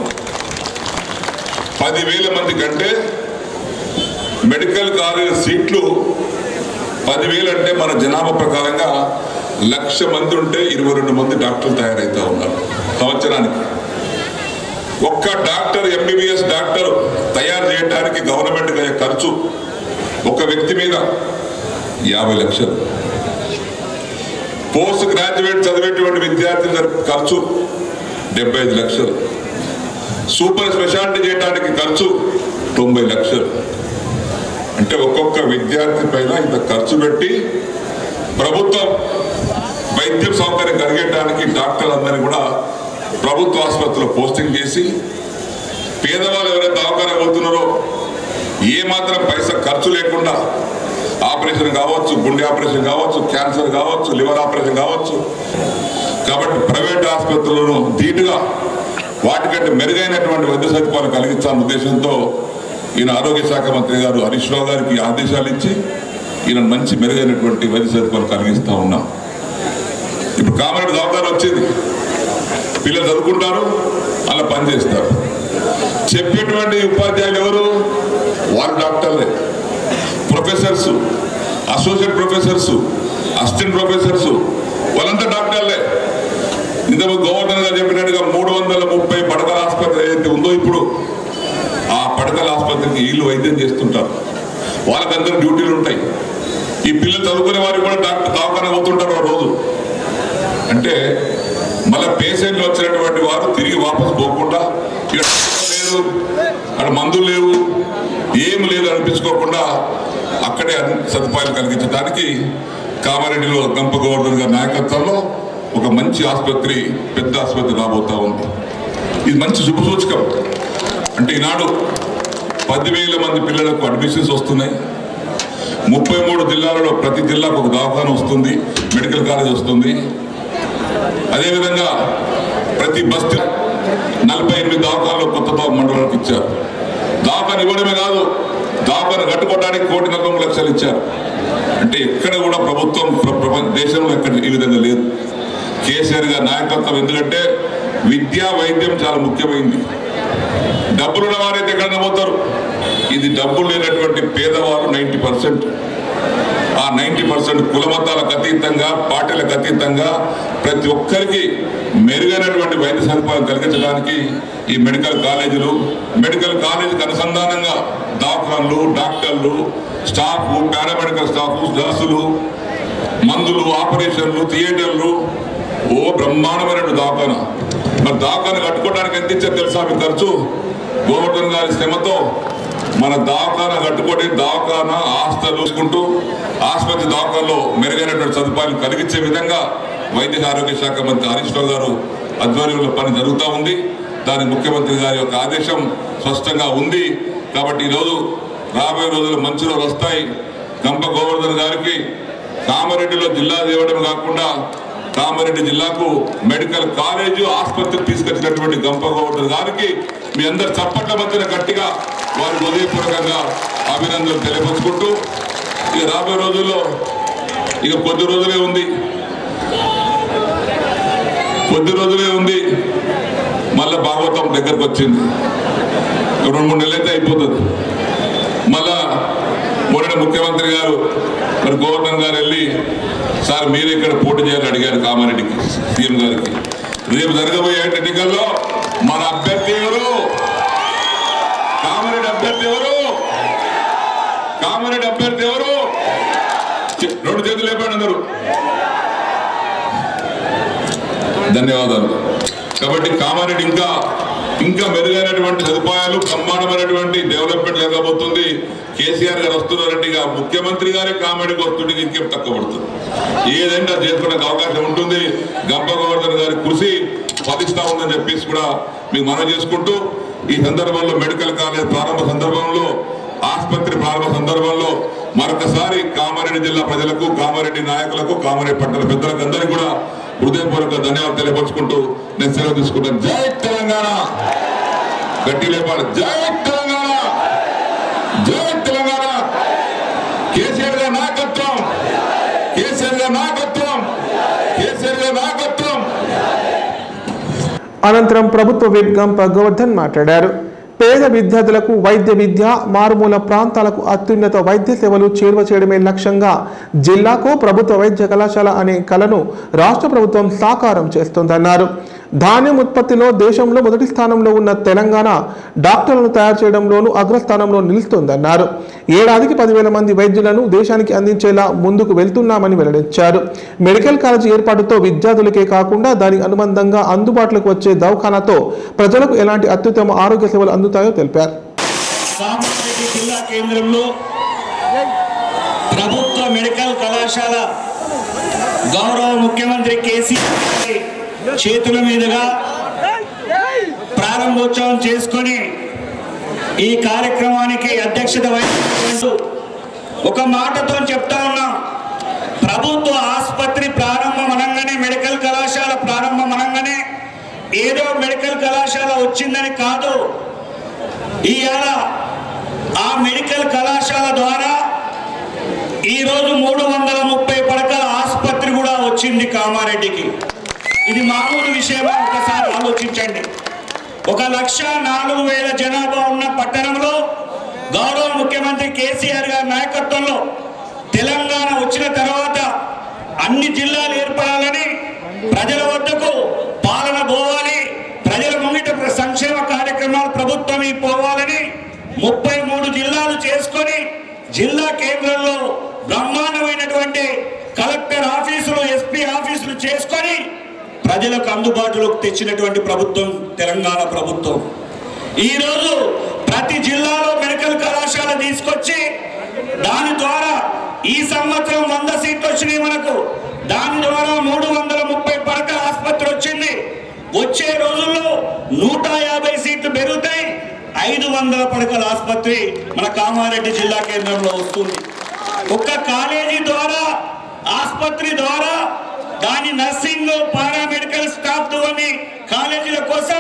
పదివేల మంది కంటే మెడికల్ కాలేజ్ సీట్లు పదివేలు అంటే మన జనాభా ప్రకారంగా లక్ష మంది ఉంటే ఇరవై రెండు మంది డాక్టర్లు తయారవుతా ఉన్నారు సంవత్సరానికి ఒక్క డాక్టర్ ఎంబీబీఎస్ డాక్టర్ తయారు చేయడానికి గవర్నమెంట్ అయ్యే ఖర్చు ఒక వ్యక్తి మీద యాభై లక్షలు పోస్ట్ గ్రాడ్యుయేట్ చదివేటువంటి విద్యార్థుల ఖర్చు డెబ్బై ఐదు లక్షలు సూపర్ స్పెషాలిటీ చేయడానికి ఖర్చు తొంభై లక్షలు అంటే ఒక్కొక్క విద్యార్థి పైన ఇంత ఖర్చు పెట్టి ప్రభుత్వం వైద్యం సౌకర్యం కలిగేటానికి డాక్టర్లందరినీ కూడా ప్రభుత్వ ఆసుపత్రిలో పోస్టింగ్ చేసి పేదవాళ్ళు ఎవరైతే దవాఖాన పోతున్నారో ఏ మాత్రం పైసా ఖర్చు లేకుండా ఆపరేషన్ కావచ్చు గుండె ఆపరేషన్ కావచ్చు క్యాన్సర్ కావచ్చు లివర్ ఆపరేషన్ కావచ్చు కాబట్టి ప్రైవేట్ ఆసుపత్రులను ధీటుగా వాటికంటే మెరుగైనటువంటి వైద్య సదుపాయాలు కలిగించాలన్న ఉద్దేశంతో ఈయన ఆరోగ్య శాఖ మంత్రి గారు హరీష్ రావు గారికి ఆదేశాలు ఇచ్చి ఈయన మంచి మెరుగైనటువంటి వైద్య సదుపాయాలు కలిగిస్తూ ఉన్నాం ఇప్పుడు కామరెడ్డి దవాఖాన వచ్చింది పిల్లలు చదువుకుంటారు అలా పనిచేస్తారు చెప్పేటువంటి ఉపాధ్యాయులు ఎవరు వారు డాక్టర్లే professors associate professors assistant professors వాళ్ళంతా డాక్టర్లే ఇంతకు గవర్నర్ గారు చెప్పినట్టుగా మూడు వందల ముప్పై పడకల ఆసుపత్రి ఏదైతే ఉందో ఇప్పుడు ఆ పడకల ఆసుపత్రికి వీళ్ళు వైద్యం చేస్తుంటారు వాళ్ళకందరూ డ్యూటీలు ఉంటాయి ఈ పిల్లలు చదువుకునే వారికి కూడా డాక్టర్ దవాఖాన పోతుంటారు ఆ రోజు అంటే మళ్ళీ పేషెంట్లు వచ్చినటువంటి వారు తిరిగి వాపస్ పోకుండా ఇక్కడ లేదు అక్కడ మందులు లేవు ఏం లేదు అనిపించుకోకుండా అక్కడే అన్ని సదుపాయాలు కలిగించడానికి కామారెడ్డిలో గంప గోవర్ధన్ గారి నాయకత్వంలో ఒక మంచి ఆసుపత్రి పెద్ద ఆసుపత్రి రాబోతా ఉంది ఇది మంచి శుభసూచకం అంటే ఈనాడు పదివేల మంది పిల్లలకు అడ్మిషన్స్ వస్తున్నాయి ముప్పై మూడు జిల్లాలలో ప్రతి జిల్లాకు ఒక దవాఖాన వస్తుంది మెడికల్ కాలేజ్ వస్తుంది అదేవిధంగా ప్రతి బస్తీ నలభై ఎనిమిది దవాఖానలు కొత్త దా- మండలానికి ఇచ్చారు దవాఖాన ఇవ్వడమే కాదు దవాఖాన కట్టుకోవడానికి కోటి నలభై మూడు లక్షలు ఇచ్చారు అంటే ఎక్కడ కూడా ప్రభుత్వం ప్ర- ప్రపంచ దేశంలో ఎక్కడ ఈ విధంగా లేదు కేసీఆర్ గారి నాయకత్వం ఎందుకంటే విద్యా వైద్యం చాలా ముఖ్యమైంది డబ్బులు ఉన్న వారైతే ఎక్కడైనా పోతారు ఇది డబ్బులు లేనటువంటి పేదవారు నైంటీ పర్సెంట్ ఆ నైంటీ పర్సెంట్ కులమతాలకు అతీతంగా పార్టీలకు అతీతంగా ప్రతి ఒక్కరికి మెరుగైనటువంటి వైద్య సదుపాయం కలిగించడానికి ఈ మెడికల్ కాలేజీలు మెడికల్ కాలేజీకి అనుసంధానంగా దవాఖాన్లు డాక్టర్లు స్టాఫ్ పారామెడికల్ స్టాఫ్ నర్సులు మందులు ఆపరేషన్లు థియేటర్లు ఓ బ్రహ్మాండమైనటువంటి దవాఖాన మరి దవాఖాన కట్టుకోవడానికి ఎంత ఇచ్చారు తెలుసా మీ ఖర్చు గోవర్ధన్ గారి శ్రమతో మన దవాఖాన కట్టుకొని దవాఖాన ఆస్తులు చూసుకుంటూ ఆసుపత్రి దవాఖానలో మెరుగైనటువంటి సదుపాయాలు కలిగించే విధంగా వైద్య ఆరోగ్య శాఖ మంత్రి హరీష్ రావు గారు ఆధ్వర్యంలో పని జరుగుతూ ఉంది దాని ముఖ్యమంత్రి గారి యొక్క ఆదేశం స్పష్టంగా ఉంది కాబట్టి ఈరోజు రాబోయే రోజులు మంచి రోజులు వస్తాయి గంప గోవర్ధన్ గారికి కామారెడ్డిలో జిల్లా ఇవ్వడం కాకుండా కామారెడ్డి జిల్లాకు మెడికల్ కాలేజ్ ఆసుపత్రి తీసుకొచ్చినటువంటి గంప గోవర్ధన్ గారికి మీ అందరు చప్పట్ల మధ్యన గట్టిగా వారి హృదయపూర్వకంగా అభినందనలు తెలియపరుచుకుంటూ ఇక రాబోయే రోజుల్లో ఇక కొద్ది రోజులే ఉంది కొద్ది రోజులే ఉంది మళ్ళా భాగవతం దగ్గరకు వచ్చింది ఒక రెండు మూడు నెలలు అయితే అయిపోతుంది మళ్ళా మొన్న ముఖ్యమంత్రి గారు మరి గవర్నర్ గారు వెళ్ళి సార్ మీరు ఇక్కడ పోటీ చేయాలని అడిగారు కామారెడ్డికి సీఎం గారికి రేపు జరగబోయే ఎన్నికల్లో మన అభ్యర్థి ఎవరు కామారెడ్డి అభ్యర్థి ఎవరు కామారెడ్డి అభ్యర్థి ఎవరు చె- రెండు చేతులు లేపండి అందరూ ధన్యవాదాలు కాబట్టి కామారెడ్డి ఇంకా ఇంకా మెరుగైనటువంటి సదుపాయాలు బ్రహ్మాండమైనటువంటి డెవలప్మెంట్ జరగబోతుంది కేసీఆర్ గారు వస్తున్నారంటే ఇక ముఖ్యమంత్రి గారే కామెడీకి వస్తుంటే ఇంకేం తక్కువ పడుతుంది ఏదంటే అది చేసుకోవడానికి అవకాశం ఉంటుంది గంప గోవర్ధన్ గారి కృషి ఫలిస్తా ఉందని చెప్పేసి కూడా మీకు మనం చేసుకుంటూ ఈ సందర్భంలో మెడికల్ కాలేజ్ ప్రారంభ సందర్భంలో ఆసుపత్రి ప్రారంభ సందర్భంలో మరొకసారి కామారెడ్డి జిల్లా ప్రజలకు కామారెడ్డి నాయకులకు కామారెడ్డి పట్టణ పెద్దలకు అందరికీ కూడా హృదయపూర్వక ధన్యవాదాలు తెలియపరుచుకుంటూ నేను సెలవు తీసుకుంటాను జై తెలంగాణ గట్టి లేపాలి జై తెలంగాణ జై తెలంగాణ కేసీఆర్ గారి నాయకత్వం కేసీఆర్ గారి నాయకత్వం కేసీఆర్ గారి నాయకత్వం అనంతరం ప్రభుత్వ విప్ గంప గోవర్ధన్ మాట్లాడారు పేద విద్యార్థులకు వైద్య విద్య మారుమూల ప్రాంతాలకు అత్యున్నత వైద్య సేవలు చేరువ చేయడమే లక్ష్యంగా జిల్లాకు ప్రభుత్వ వైద్య కళాశాల అనే కళను రాష్ట్ర ప్రభుత్వం సాకారం చేస్తోందన్నారు ధాన్యం ఉత్పత్తిలో దేశంలో మొదటి స్థానంలో ఉన్న తెలంగాణ డాక్టర్లను తయారు చేయడంలోనూ అగ్రస్థానంలో నిలుస్తోందన్నారు ఏడాదికి పదివేల మంది వైద్యులను దేశానికి అందించేలా ముందుకు వెళ్తున్నామని వెల్లడించారు మెడికల్ కాలేజీ ఏర్పాటుతో విద్యార్థులకే కాకుండా దానికి అనుబంధంగా అందుబాటులోకి వచ్చే దవాఖానాతో ప్రజలకు ఎలాంటి అత్యుత్తమ ఆరోగ్య సేవలు అందుతాయో తెలిపారు కామారెడ్డి జిల్లా కేంద్రంలో ప్రభుత్వ మెడికల్ కళాశాల గౌరవ ముఖ్యమంత్రి కేసీఆర్ గారి చేతుల మీదుగా ప్రారంభోత్సవం చేసుకొని ఈ కార్యక్రమానికి అధ్యక్షత వహించు ఒక మాటతో చెప్తా ఉన్నాం ప్రభుత్వ ఆసుపత్రి ప్రారంభం అనగానే మెడికల్ కళాశాల ప్రారంభం అనగానే ఏదో మెడికల్ కళాశాల వచ్చిందని కాదు ఇవాళ ఆ మెడికల్ కళాశాల ద్వారా ఈరోజు మూడు వందల ముప్పై పడకల ఆసుపత్రి కూడా వచ్చింది కామారెడ్డికి ఇది మామూలు విషయమా ఒకసారి ఆలోచించండి ఒక లక్ష నాలుగు వేల జనాభా ఉన్న పట్టణంలో గౌరవ ముఖ్యమంత్రి కేసీఆర్ గారి నాయకత్వంలో తెలంగాణ వచ్చిన తర్వాత అన్ని జిల్లాలు ఏర్పడాలని ప్రజల వద్దకు పాలన పోవాలి ప్రజల ముంగిట సంక్షేమ కార్యక్రమాలు ప్రభుత్వం ఈ పోవాలని ముప్పై మూడు జిల్లాలు చేసుకొని జిల్లా కేంద్రంలో బ్రహ్మాండమైనటువంటి కలెక్టర్ ఆఫీసులు ఎస్పీ ఆఫీసులు చేసుకొని ప్రజలకు అందుబాటులోకి తెచ్చినటువంటి ప్రభుత్వం తెలంగాణ ప్రభుత్వం ఈరోజు ప్రతి జిల్లాలో మెడికల్ కళాశాల తీసుకొచ్చి దాని ద్వారా ఈ సంవత్సరం వంద సీట్లు వచ్చినాయి మనకు దాని ద్వారా మూడు వందల ముప్పై పడకల ఆసుపత్రి వచ్చింది వచ్చే రోజుల్లో నూట యాభై సీట్లు పెరుగుతాయి ఐదు వందల పడకల ఆసుపత్రి మన కామారెడ్డి జిల్లా కేంద్రంలో వస్తుంది ఒక్క కాలేజీ ద్వారా ఆసుపత్రి ద్వారా దాని నర్సింగ్ పారామెడికల్ స్టాఫ్ అని కాలేజీల కోసం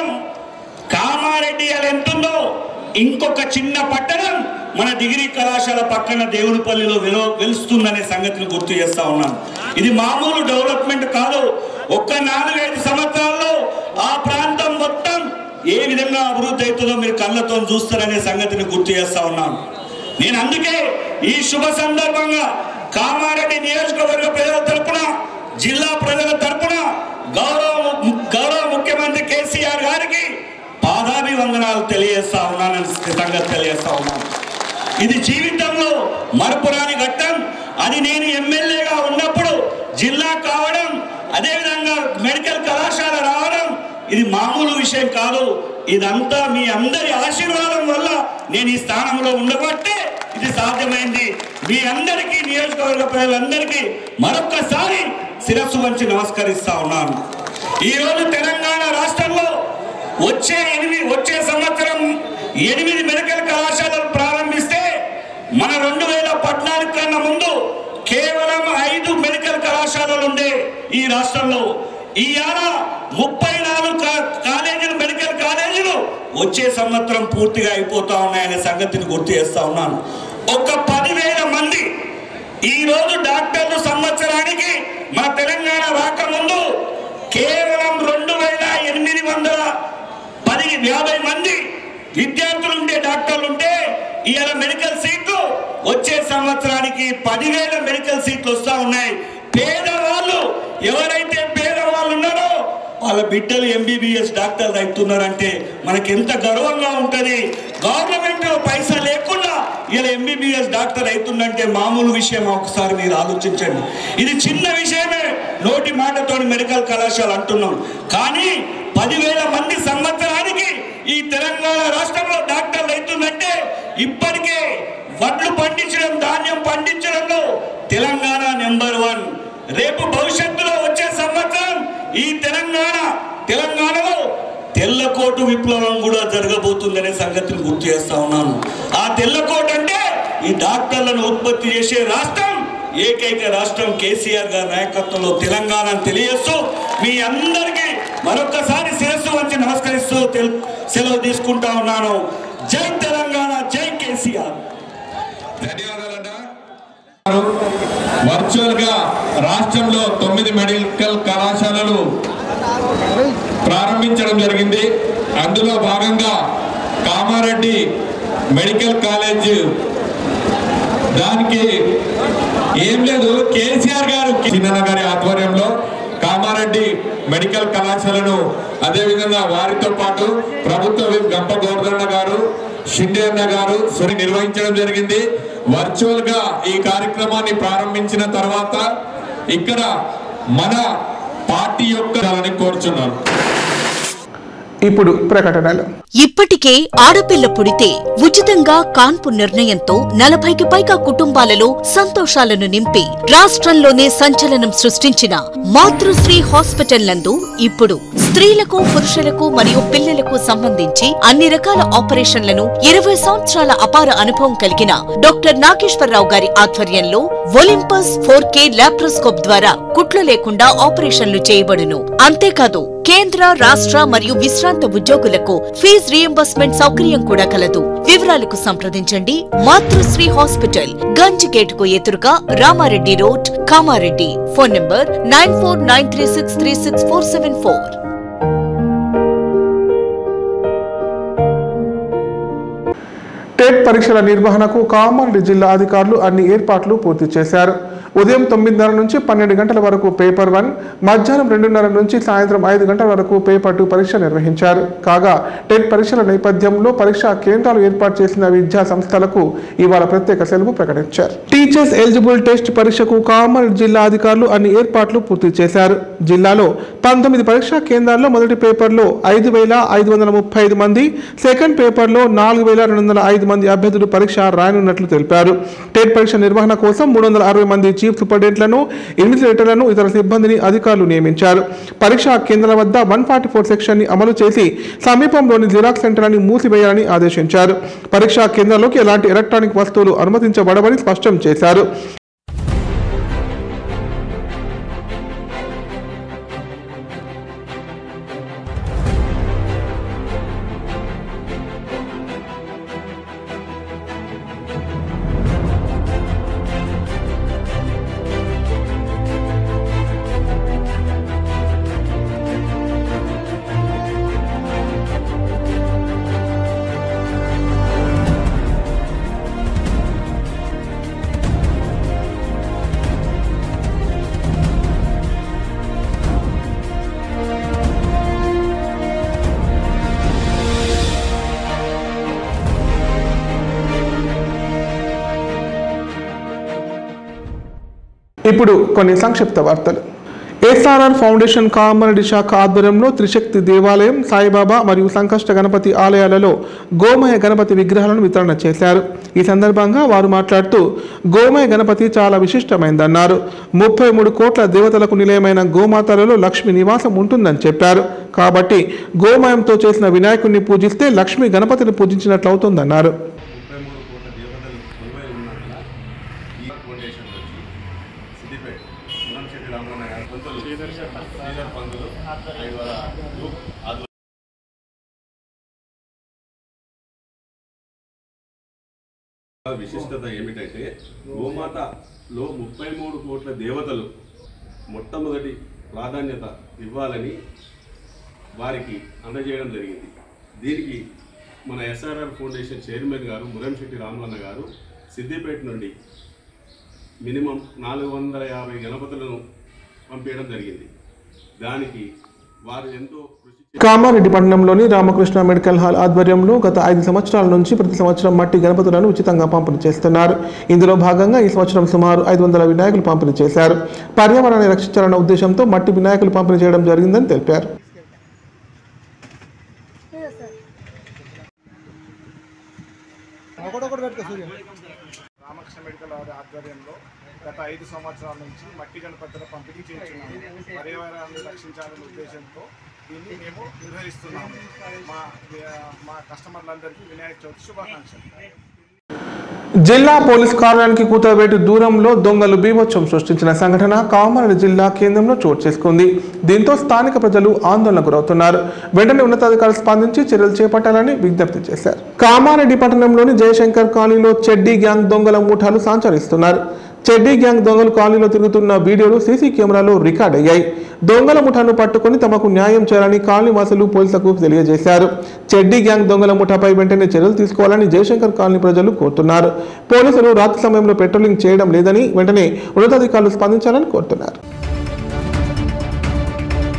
కామారెడ్డి అది ఎంతుందో ఇంకొక చిన్న పట్టణం మన డిగ్రీ కళాశాల పక్కన దేవునిపల్లిలో వెలు వెలుస్తుందనే సంగతిని గుర్తు చేస్తా ఉన్నాను ఇది మామూలు డెవలప్మెంట్ కాదు ఒక్క నాలుగైదు సంవత్సరాల్లో ఆ ప్రాంతం మొత్తం ఏ విధంగా అభివృద్ధి అవుతుందో మీరు కళ్ళతో చూస్తారనే సంగతిని గుర్తు చేస్తా ఉన్నాను నేను అందుకే ఈ శుభ సందర్భంగా కామారెడ్డి నియోజకవర్గ ప్రజల తరపున జిల్లా ప్రజల తరపున గౌరవ గౌరవ ముఖ్యమంత్రి కేసీఆర్ గారికి పాదాభివందనాలు తెలియజేస్తా ఉన్నానని సంగతి తెలియజేస్తా ఉన్నాను ఇది జీవితంలో మరపురాని ఘట్టం అది నేను ఎమ్మెల్యేగా ఉన్నప్పుడు జిల్లా కావడం అదేవిధంగా మెడికల్ కళాశాల రావడం ఇది మామూలు విషయం కాదు ఇదంతా మీ అందరి ఆశీర్వాదం వల్ల నేను ఈ స్థానంలో ఉండబట్టే ఇది సాధ్యమైంది మీ అందరికీ నియోజకవర్గ ప్రజలందరికీ మరొక్కసారి శిరస్సు వంచి నమస్కరిస్తా ఉన్నాను ఈరోజు తెలంగాణ రాష్ట్రంలో వచ్చే ఎనిమిది వచ్చే సంవత్సరం ఎనిమిది మెడికల్ కళాశాలలు ప్రారంభిస్తే మన రెండు వేల పద్నాలుగు కన్నా ముందు కేవలం ఐదు మెడికల్ కళాశాలలు ఉండే ఈ రాష్ట్రంలో ఈయాల ముప్పై నాలుగు కా- కాలేజీలు మెడికల్ కాలేజీలు వచ్చే సంవత్సరం పూర్తిగా అయిపోతా ఉన్నాయనే సంగతిని గుర్తు చేస్తా ఉన్నాను ఒక పదివేల మంది ఈ రోజు డాక్టర్లు సంవత్సరానికి మన తెలంగాణ రాకముందు కేవలం రెండు వేల ఎనిమిది వందల పది యాభై మంది విద్యార్థులు ఉంటే డాక్టర్లు ఉంటే ఇవాళ మెడికల్ సీట్లు వచ్చే సంవత్సరానికి పదివేల మెడికల్ సీట్లు వస్తా ఉన్నాయి పేదవాళ్ళు ఎవరైతే పేదవాళ్ళు ఉన్నారో వాళ్ళ బిడ్డలు ఎంబీబీఎస్ డాక్టర్లు అవుతున్నారంటే మనకి ఎంత గర్వంగా ఉంటుంది గవర్నమెంట్ పైసా లేకుండా ఇలా ఎంబీబీఎస్ డాక్టర్ అవుతుందంటే మామూలు విషయం ఒకసారి మీరు ఆలోచించండి ఇది చిన్న విషయమే నోటి మాటతో మెడికల్ కళాశాల అంటున్నాం కానీ పదివేల మంది సంవత్సరానికి ఈ తెలంగాణ రాష్ట్రంలో డాక్టర్లు అవుతుందంటే ఇప్పటికే వడ్లు పండించడం ధాన్యం పండించడంలో తెలంగాణ నెంబర్ వన్ రేపు భవిష్యత్తులో వచ్చే సంవత్సరం ఈ తెలంగాణ తెలంగాణలో తెల్లకోటు విప్లవం కూడా జరగబోతుందనే సంగతిని గుర్తు చేస్తా ఉన్నాను ఆ తెల్లకోట అంటే ఈ డాక్టర్లను ఉత్పత్తి చేసే రాష్ట్రం ఏకైక రాష్ట్రం కేసీఆర్ గారి నాయకత్వంలో తెలంగాణ అని తెలియజేస్తూ మీ అందరికీ మరొక్కసారి శిరస్సు వంచి నమస్కరిస్తూ తెల్- సెలవు తీసుకుంటా ఉన్నాను జై తెలంగాణ జై కేసీఆర్ ధన్యవాదాలన్నా వర్చువల్ గా రాష్ట్రంలో తొమ్మిది మెడికల్ కళాశాలలు ప్రారంభించడం జరిగింది అందులో భాగంగా కామారెడ్డి మెడికల్ కాలేజ్ దానికి ఏం లేదు కేసీఆర్ గారు చిన్న గారి ఆధ్వర్యంలో కామారెడ్డి కామారెడ్డి మెడికల్ కళాశాలను అదేవిధంగా వారితో పాటు ప్రభుత్వ విప్ గంప గోవర్ధన్న గారు షిండే అన్న గారు సురి నిర్వహించడం జరిగింది వర్చువల్ గా ఈ కార్యక్రమాన్ని ప్రారంభించిన తర్వాత ఇక్కడ మన పార్టీ యొక్క కోరుచున్నాను ఇప్పుడు ప్రకటనలు ఇప్పటికే ఆడపిల్ల పుడితే ఉచితంగా కాన్పు నిర్ణయంతో నలభైకి పైగా కుటుంబాలలో సంతోషాలను నింపి రాష్ట్రంలోనే సంచలనం సృష్టించిన మాతృశ్రీ హాస్పిటల్ నందు ఇప్పుడు స్త్రీలకు పురుషులకు మరియు పిల్లలకు సంబంధించి అన్ని రకాల ఆపరేషన్లను ఇరవై సంవత్సరాల అపార అనుభవం కలిగిన డాక్టర్ నాగేశ్వరరావు గారి ఆధ్వర్యంలో ఒలింపస్ ఫోర్ కే లాప్రోస్కోప్ ద్వారా కుట్లు లేకుండా ఆపరేషన్లు చేయబడును అంతేకాదు కేంద్ర రాష్ట్ర మరియు విశ్రాంత ఉద్యోగులకు ఫీజ్ రియంబర్స్మెంట్ సౌకర్యం కూడా కలదు వివరాలకు సంప్రదించండి మాతృశ్రీ హాస్పిటల్ గంజ్ గేట్ కు ఎదురుగా Ramareddy road Kamareddy phone number nine four nine three six three six four seven four TET పరీక్షల నిర్వహణకు కామారెడ్డి జిల్లా అధికారులు అన్ని ఏర్పాట్లు పూర్తి చేశారు ఉదయం తొమ్మిదిన్నర నుంచి పన్నెండు గంటల వరకు పేపర్ వన్ మధ్యాహ్నం రెండున్నర నుంచి సాయంత్రం ఐదు గంటల వరకు పేపర్ టూ పరీక్ష నిర్వహించారు కాగా టెట్ పరీక్షల నేపథ్యంలో పరీక్షా కేంద్రాలు ఏర్పాటు చేసిన విద్యా సంస్థలకు ఇవాళ ప్రత్యేక సెలవు ప్రకటించారు టీచర్స్ ఎలిజిబుల్ టెస్ట్ పరీక్షకు కామారెడ్డి జిల్లా అధికారులు అన్ని ఏర్పాట్లు పూర్తి చేశారు జిల్లాలో పంతొమ్మిది పరీక్షా కేంద్రాల్లో మొదటి పేపర్లో ఐదు వేల ఐదు వందల ముప్పై ఐదు మంది సెకండ్ పేపర్లో నాలుగు వేల రెండు వందల ఐదు మంది అభ్యర్థులు పరీక్ష రాయనున్నట్లు తెలిపారు టెట్ పరీక్ష నిర్వహణ కోసం మూడు వందల అరవై మంది చీఫ్ సూపరింటెండెంట్లను ఇన్విజిలేటర్లను ఇతర సిబ్బందిని అధికారులు నియమించారు పరీక్షా కేంద్రాల వద్ద వన్ ఫార్టీ ఫోర్ సెక్షన్ ని అమలు చేసి సమీపంలోని జిరాక్స్ సెంటర్ని మూసివేయాలని ఆదేశించారు పరీక్షా కేంద్రాల్లోకి ఎలాంటి ఎలక్ట్రానిక్ వస్తువులు అనుమతించబడవని స్పష్టం చేశారు ఇప్పుడు కొన్ని సంక్షిప్త వార్తలు ఎస్ఆర్ఆర్ ఫౌండేషన్ కామారెడ్డి శాఖ ఆధ్వర్యంలో త్రిశక్తి దేవాలయం సాయిబాబా మరియు సంకష్ట గణపతి ఆలయాలలో గోమయ గణపతి విగ్రహాలను వితరణ చేశారు ఈ సందర్భంగా వారు మాట్లాడుతూ గోమయ గణపతి చాలా విశిష్టమైందన్నారు ముప్పై మూడు కోట్ల దేవతలకు నిలయమైన గోమాతలలో లక్ష్మి నివాసం ఉంటుందని చెప్పారు కాబట్టి గోమయంతో చేసిన వినాయకుడిని పూజిస్తే లక్ష్మి గణపతిని పూజించినట్లు అవుతుందన్నారు ముప్పై మూడు కోట్ల దేవతలు కొలువై ఉన్నందున ఈ ఫౌండేషన్ వచ్చి సిద్దిపేట మునంశెట్టి రామన్న గారి పంతులు శ్రీధర్ పంతులు ఐదు వేల గ్రూప్ ఆధ్వర్యంలో విశిష్టత ఏమిటంటే గోమాతలో ముప్పై మూడు కోట్ల దేవతలు మొట్టమొదటి ప్రాధాన్యత ఇవ్వాలని వారికి అందజేయడం జరిగింది దీనికి మన ఎస్ఆర్ఆర్ ఫౌండేషన్ చైర్మన్ గారు మురంశెట్టి రామలన్న గారు సిద్దిపేట నుండి మినిమం నాలుగు వందల యాభై గణపతులను పంపించడం జరిగింది దానికి వారు ఎంతో కృషి చే- కామారెడ్డి పట్టణంలోని రామకృష్ణ మెడికల్ హాల్ ఆధ్వర్యంలో గత ఐదు సంవత్సరాల నుంచి ప్రతి సంవత్సరం మట్టి గణపతులను ఉచితంగా పంపిణీ చేస్తున్నారు ఇందులో భాగంగా ఈ సంవత్సరం సుమారు ఐదు వందల వినాయకులు పంపిణీ చేశారు పర్యావరణాన్ని రక్షించాలన్న ఉద్దేశంతో మట్టి వినాయకులు పంపిణీ చేయడం జరిగిందని తెలిపారు రామకృష్ణ మెడికల్ వారి ఆధ్వర్యంలో గత ఐదు సంవత్సరాల నుంచి మట్టి గణపతుల పంపిణీ చేస్తున్నాము పర్యావరణాన్ని రక్షించాలనే ఉద్దేశంతో దీన్ని మేము నిర్వహిస్తున్నాము మా మా కస్టమర్లందరికీ వినాయక చవితి శుభాకాంక్షలు జిల్లా పోలీస్ కార్యాలయానికి కూతవేటు దూరంలో దొంగలు బీభత్సం సృష్టించిన సంఘటన కామారెడ్డి జిల్లా కేంద్రంలో చోటు చేసుకుంది దీంతో స్థానిక ప్రజలు ఆందోళనకు గురవుతున్నారు వెంటనే ఉన్నతాధికారులు స్పందించి చర్యలు చేపట్టాలని విజ్ఞప్తి చేశారు కామారెడ్డి పట్టణంలోని జయశంకర్ కాలనీలో చెడ్డీ గ్యాంగ్ దొంగల ముఠాలు సంచరిస్తున్నారు చెడ్డీ గ్యాంగ్ దొంగలు కాలనీలో తిరుగుతున్న వీడియోలు సీసీ కెమెరాలో రికార్డ్ అయ్యాయి దొంగల ముఠాను పట్టుకొని తమకు న్యాయం చేయాలని కాలనీ వాసులు పోలీసులకు తెలియజేశారు చెడ్డీ గ్యాంగ్ దొంగల ముఠాపై వెంటనే చర్యలు తీసుకోవాలని జయశంకర్ కాలనీ ప్రజలు కోరుతున్నారు పోలీసులు రాత్రి సమయంలో పెట్రోలింగ్ చేయడం లేదని వెంటనే ఉన్నతాధికారులు స్పందించాలని కోరుతున్నారు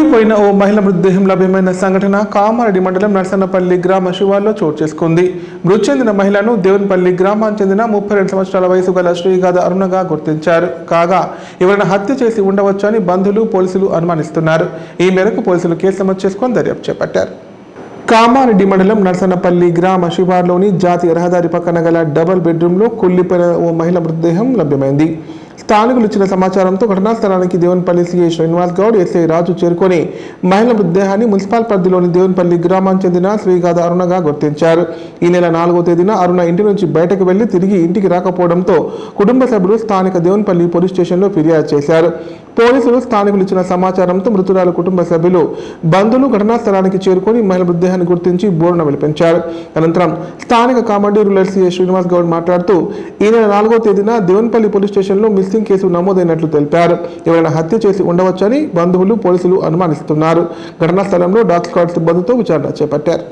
కుళ్ళిపోయిన ఓ మహిళ మృతదేహం లభ్యమైన సంఘటన కామారెడ్డి మండలం నర్సన్నపల్లి గ్రామ శివార్లో చోటు చేసుకుంది మృతి చెందిన మహిళను దేవునిపల్లి గ్రామానికి చెందిన ముప్పై రెండు సంవత్సరాల వయసు గల శ్రీగాథ అరుణగా గుర్తించారు కాగా ఎవరైనా హత్య చేసి ఉండవచ్చని బంధువులు పోలీసులు అనుమానిస్తున్నారు ఈ మేరకు పోలీసులు కేసు నమోదు చేసుకొని దర్యాప్తు చేపట్టారు కామారెడ్డి మండలం నర్సన్నపల్లి గ్రామ శివార్లోని జాతీయ రహదారి పక్కన గల డబుల్ బెడ్రూమ్లో కుళ్ళిపోయిన ఓ మహిళ మృతదేహం లభ్యమైంది స్థానికులు ఇచ్చిన సమాచారంతో ఘటనా స్థలానికి దేవునిపల్లి సీఐ శ్రీనివాస్ గౌడ్ ఎస్ఐ రాజు చేరుకొని మహిళ మృతదేహాన్ని మున్సిపల్ పరిధిలోని దేవునిపల్లి గ్రామానికి చెందిన శ్రీగాథ అరుణగా గుర్తించారు ఈ నెల నాలుగో తేదీన అరుణ ఇంటి నుంచి బయటకు వెళ్లి తిరిగి ఇంటికి రాకపోవడంతో కుటుంబ సభ్యులు స్థానిక దేవునిపల్లి పోలీస్ స్టేషన్లో ఫిర్యాదు చేశారు పోలీసులు స్థానికులు ఇచ్చిన సమాచారంతో మృతురాల కుటుంబ సభ్యులు బంధువులు ఘటనా స్థలానికి చేరుకొని మహిళ మృతదేహాన్ని గుర్తించి బోరున వెలిపించారు అనంతరం స్థానిక కామారెడ్డి రూరల్ సీఐ శ్రీనివాస్ గౌడ్ మాట్లాడుతూ ఈ నెల నాలుగో తేదీన దేవునిపల్లి పోలీస్ స్టేషన్లో మిస్సింగ్ కేసు నమోదైనట్లు తెలిపారు ఎవరైనా హత్య చేసి ఉండవచ్చని బంధువులు పోలీసులు అనుమానిస్తున్నారు ఘటనా స్థలంలో డాగ్ స్క్వాడ్ సిబ్బందితో విచారణ చేపట్టారు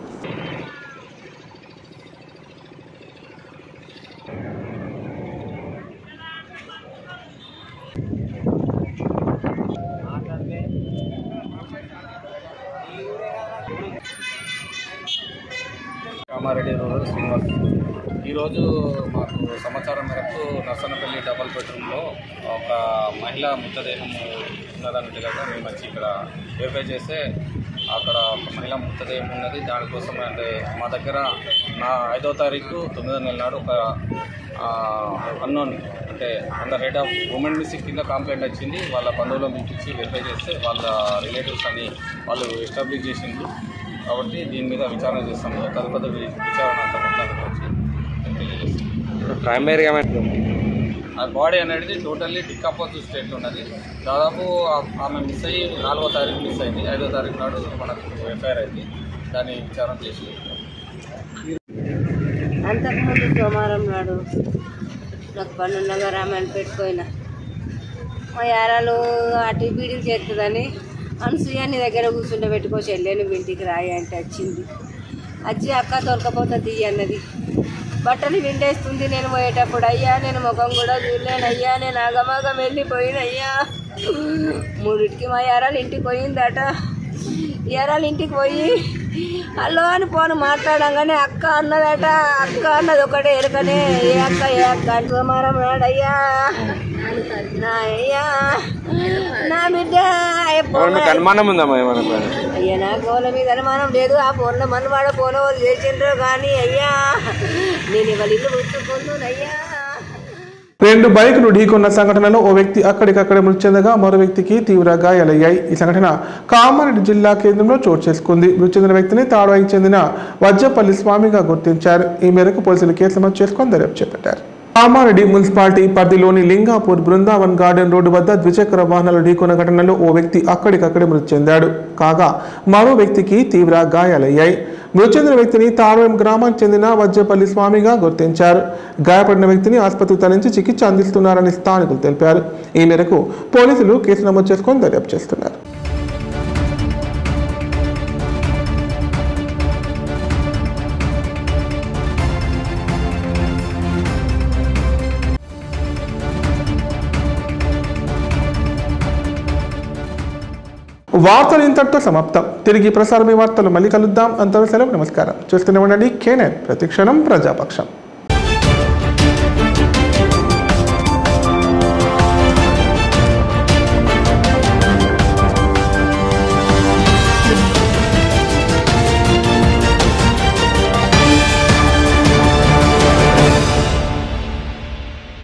కామారెడ్డి రూరల్ శ్రీనివాస్ ఈరోజు మాకు సమాచారం మేరకు నర్సనపల్లి డబల్ బెడ్రూమ్లో ఒక మహిళ మృతదేహం ఉన్నదన్నట్టుగా మేము వచ్చి ఇక్కడ వెరిఫై చేస్తే అక్కడ ఒక మహిళ మృతదేహం ఉన్నది దానికోసం అంటే మా దగ్గర నా ఐదో తారీఖు తొమ్మిదో నెల నాడు ఒక అన్నోన్ అంటే under rate of women missing కింద కంప్లైంట్ వచ్చింది వాళ్ళ బంధువులను పిలిపించి వెరిఫై చేస్తే వాళ్ళ రిలేటివ్స్ అని వాళ్ళు ఎస్టాబ్లిష్ చేసిండ్రు కాబట్టి దీని మీద విచారణ చేస్తాం తదుపరి వి- విచారణ అంతా మొత్తానికి వచ్చి ప్రైమరీగా ఆ బాడీ అనేది టోటల్లీ డికంపోజ్ స్టేట్ ఉన్నది దాదాపు ఆ- ఆమె మిస్ అయ్యి నాలుగో తారీఖు మిస్ అయింది ఐదో తారీఖు నాడు మనకు ఎఫ్ఐఆర్ అయింది దాన్ని విచారణ చేసి అంతకుముందు సోమవారం నాడు నాకు పన్నున్నగా రామాయణ పెట్టుకోయిన మా యారాలు అటు బీడీలు చేస్తుందని అనసూయ నీ దగ్గర కూర్చుంటే పెట్టుకో చెల్లెను ఇంటికి రాయి అంటే వచ్చింది వచ్చి అక్క దొరకపోతే తీయ అన్నది బట్టలు విండేస్తుంది నేను పోయేటప్పుడు అయ్యా నేను ముఖం కూడా చూడలేను అయ్యా నేను అగమగం వెళ్ళిపోయిన అయ్యా మూడింటికి మా యారాలు ఇంటికి పోయిందట యారాలు ఇంటికి పోయి హలో అని ఫోన్ మాట్లాడంగానే అక్క అన్నదట అక్క అన్నది ఒకటే ఎరకనే ఏ అక్క ఏ అక్క అని సోమవారం నాడయ్యా నా అయ్యా నా బిడ్డ ఎప్పుడు మీకు అనుమానం ఉందమ్మా ఏమైనా పైన? అయ్యా నా ఫోన్ల మీద అనుమానం లేదు ఆ ఫోన్లో మనవాడ ఫోన్ వాళ్ళు చేసిండ్రు కానీ అయ్యా నేను ఇవాళ ఇల్లు ముట్టుకుంటున్నాను అయ్యా రెండు బైకులు ఢీకొన్న సంఘటనలో ఓ వ్యక్తి అక్కడికక్కడే మృతి చెందగా మరో వ్యక్తికి తీవ్ర గాయాలయ్యాయి ఈ సంఘటన కామారెడ్డి జిల్లా కేంద్రంలో చోటు చేసుకుంది మృతి చెందిన వ్యక్తిని తాడవాయికి చెందిన వజ్జపల్లి స్వామిగా గుర్తించారు ఈ మేరకు పోలీసులు కేసు నమోదు చేసుకొని దర్యాప్తు చేపట్టారు కామారెడ్డి మున్సిపాలిటీ పరిధిలోని లింగాపూర్ బృందావన్ గార్డెన్ రోడ్డు వద్ద ద్విచక్ర వాహనాలు ఢీకొన్న ఘటనలో ఓ వ్యక్తి అక్కడికక్కడే మృతి చెందాడు కాగా మరో వ్యక్తికి తీవ్ర గాయాలయ్యాయి మృతి చెందిన వ్యక్తిని తారవేం గ్రామానికి చెందిన వజ్రపల్లి స్వామిగా గుర్తించారు గాయపడిన వ్యక్తిని ఆసుపత్రికి తరలించి చికిత్స అందిస్తున్నారని స్థానికులు తెలిపారు ఈ మేరకు పోలీసులు కేసు నమోదు చేసుకొని దర్యాప్తు చేస్తున్నారు వార్తలు ఇంతటితో సమాప్తం తిరిగి ప్రసారం ఈ వార్తలు మళ్ళీ కలుద్దాం అంతవరకు సెలవు నమస్కారం చూస్తూనే ఉండండి కేనెన్ ప్రతిక్షణం ప్రజాపక్షం